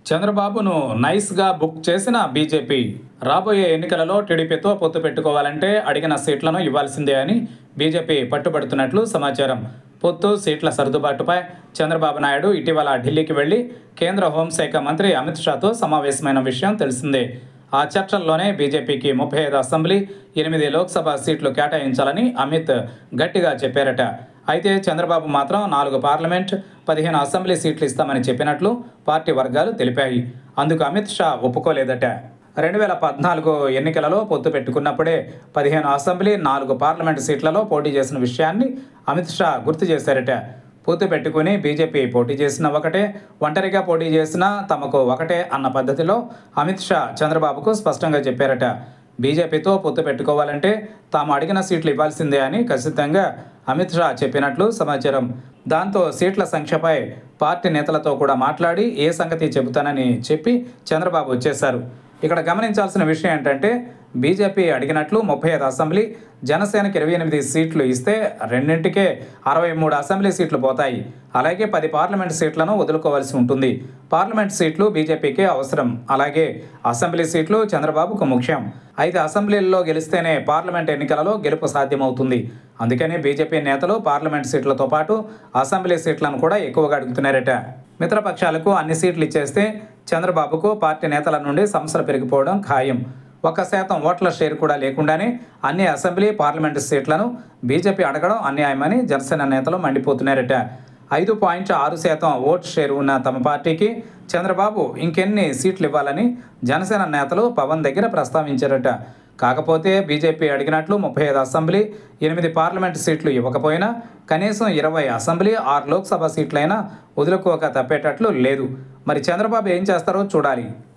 చంద్రబాబును నైస్గా బుక్ చేసిన బీజేపీ రాబోయే ఎన్నికలలో టీడీపీతో పొత్తు పెట్టుకోవాలంటే అడిగిన సీట్లను ఇవ్వాల్సిందే అని బీజేపీ పట్టుబడుతున్నట్లు సమాచారం పొత్తు సీట్ల సర్దుబాటుపై చంద్రబాబు నాయుడు ఇటీవల ఢిల్లీకి వెళ్లి కేంద్ర హోంశాఖ మంత్రి అమిత్ షాతో సమావేశమైన విషయం తెలిసిందే ఆ చర్చల్లోనే బీజేపీకి ముప్పై ఐదు అసెంబ్లీ ఎనిమిది లోక్సభ సీట్లు కేటాయించాలని అమిత్ గట్టిగా చెప్పారట అయితే చంద్రబాబు మాత్రం నాలుగు పార్లమెంట్ పదిహేను అసెంబ్లీ సీట్లు ఇస్తామని చెప్పినట్లు పార్టీ వర్గాలు తెలిపాయి అందుకు అమిత్ షా ఒప్పుకోలేదట రెండు వేల పద్నాలుగు ఎన్నికలలో పొత్తు పెట్టుకున్నప్పుడే పదిహేను అసెంబ్లీ నాలుగు పార్లమెంటు సీట్లలో పోటీ చేసిన విషయాన్ని అమిత్ షా గుర్తు చేశారట పొత్తు పెట్టుకుని బీజేపీ పోటీ చేసిన ఒకటే ఒంటరిగా పోటీ చేసినా తమకు ఒకటే అన్న పద్ధతిలో అమిత్ షా చంద్రబాబుకు స్పష్టంగా చెప్పారట బీజేపీతో పొత్తు పెట్టుకోవాలంటే తాము అడిగిన సీట్లు ఇవ్వాల్సిందే అని ఖచ్చితంగా అమిత్ షా చెప్పినట్లు సమాచారం దాంతో సీట్ల సంఖ్యపై పార్టీ నేతలతో కూడా మాట్లాడి ఏ సంగతి చెబుతానని చెప్పి చంద్రబాబు వచ్చేశారు ఇక్కడ గమనించాల్సిన విషయం ఏంటంటే బీజేపీ అడిగినట్లు ముప్పై ఐదు అసెంబ్లీ జనసేనకి ఇరవై ఎనిమిది సీట్లు ఇస్తే రెండింటికే అరవై మూడు అసెంబ్లీ సీట్లు పోతాయి అలాగే పది పార్లమెంట్ సీట్లను వదులుకోవాల్సి ఉంటుంది పార్లమెంట్ సీట్లు బీజేపీకి అవసరం అలాగే అసెంబ్లీ సీట్లు చంద్రబాబుకు ముఖ్యం ఐదు అసెంబ్లీల్లో గెలిస్తేనే పార్లమెంట్ ఎన్నికలలో గెలుపు సాధ్యమవుతుంది అందుకని బీజేపీ నేతలు పార్లమెంట్ సీట్లతో పాటు అసెంబ్లీ సీట్లను కూడా ఎక్కువగా అడుగుతున్నారట మిత్రపక్షాలకు అన్ని సీట్లు ఇచ్చేస్తే చంద్రబాబుకు పార్టీ నేతల నుండి సమస్యలు పెరిగిపోవడం ఖాయం ఒక్క శాతం ఓట్ల షేర్ కూడా లేకుండానే అన్ని అసెంబ్లీ పార్లమెంటు సీట్లను బీజేపీ అడగడం అన్యాయమని జనసేన నేతలు మండిపోతున్నారట ఐదు పాయింట్ ఆరు శాతం ఓట్ షేర్ ఉన్న తమ పార్టీకి చంద్రబాబు ఇంకెన్ని సీట్లు ఇవ్వాలని జనసేన నేతలు పవన్ దగ్గర ప్రస్తావించారట కాకపోతే బీజేపీ అడిగినట్లు ముప్పై ఐదు అసెంబ్లీ ఎనిమిది పార్లమెంటు సీట్లు ఇవ్వకపోయినా కనీసం ఇరవై అసెంబ్లీ ఆరు లోక్సభ సీట్లైనా వదులుకోక తప్పేటట్లు లేదు మరి చంద్రబాబు ఏం చేస్తారో చూడాలి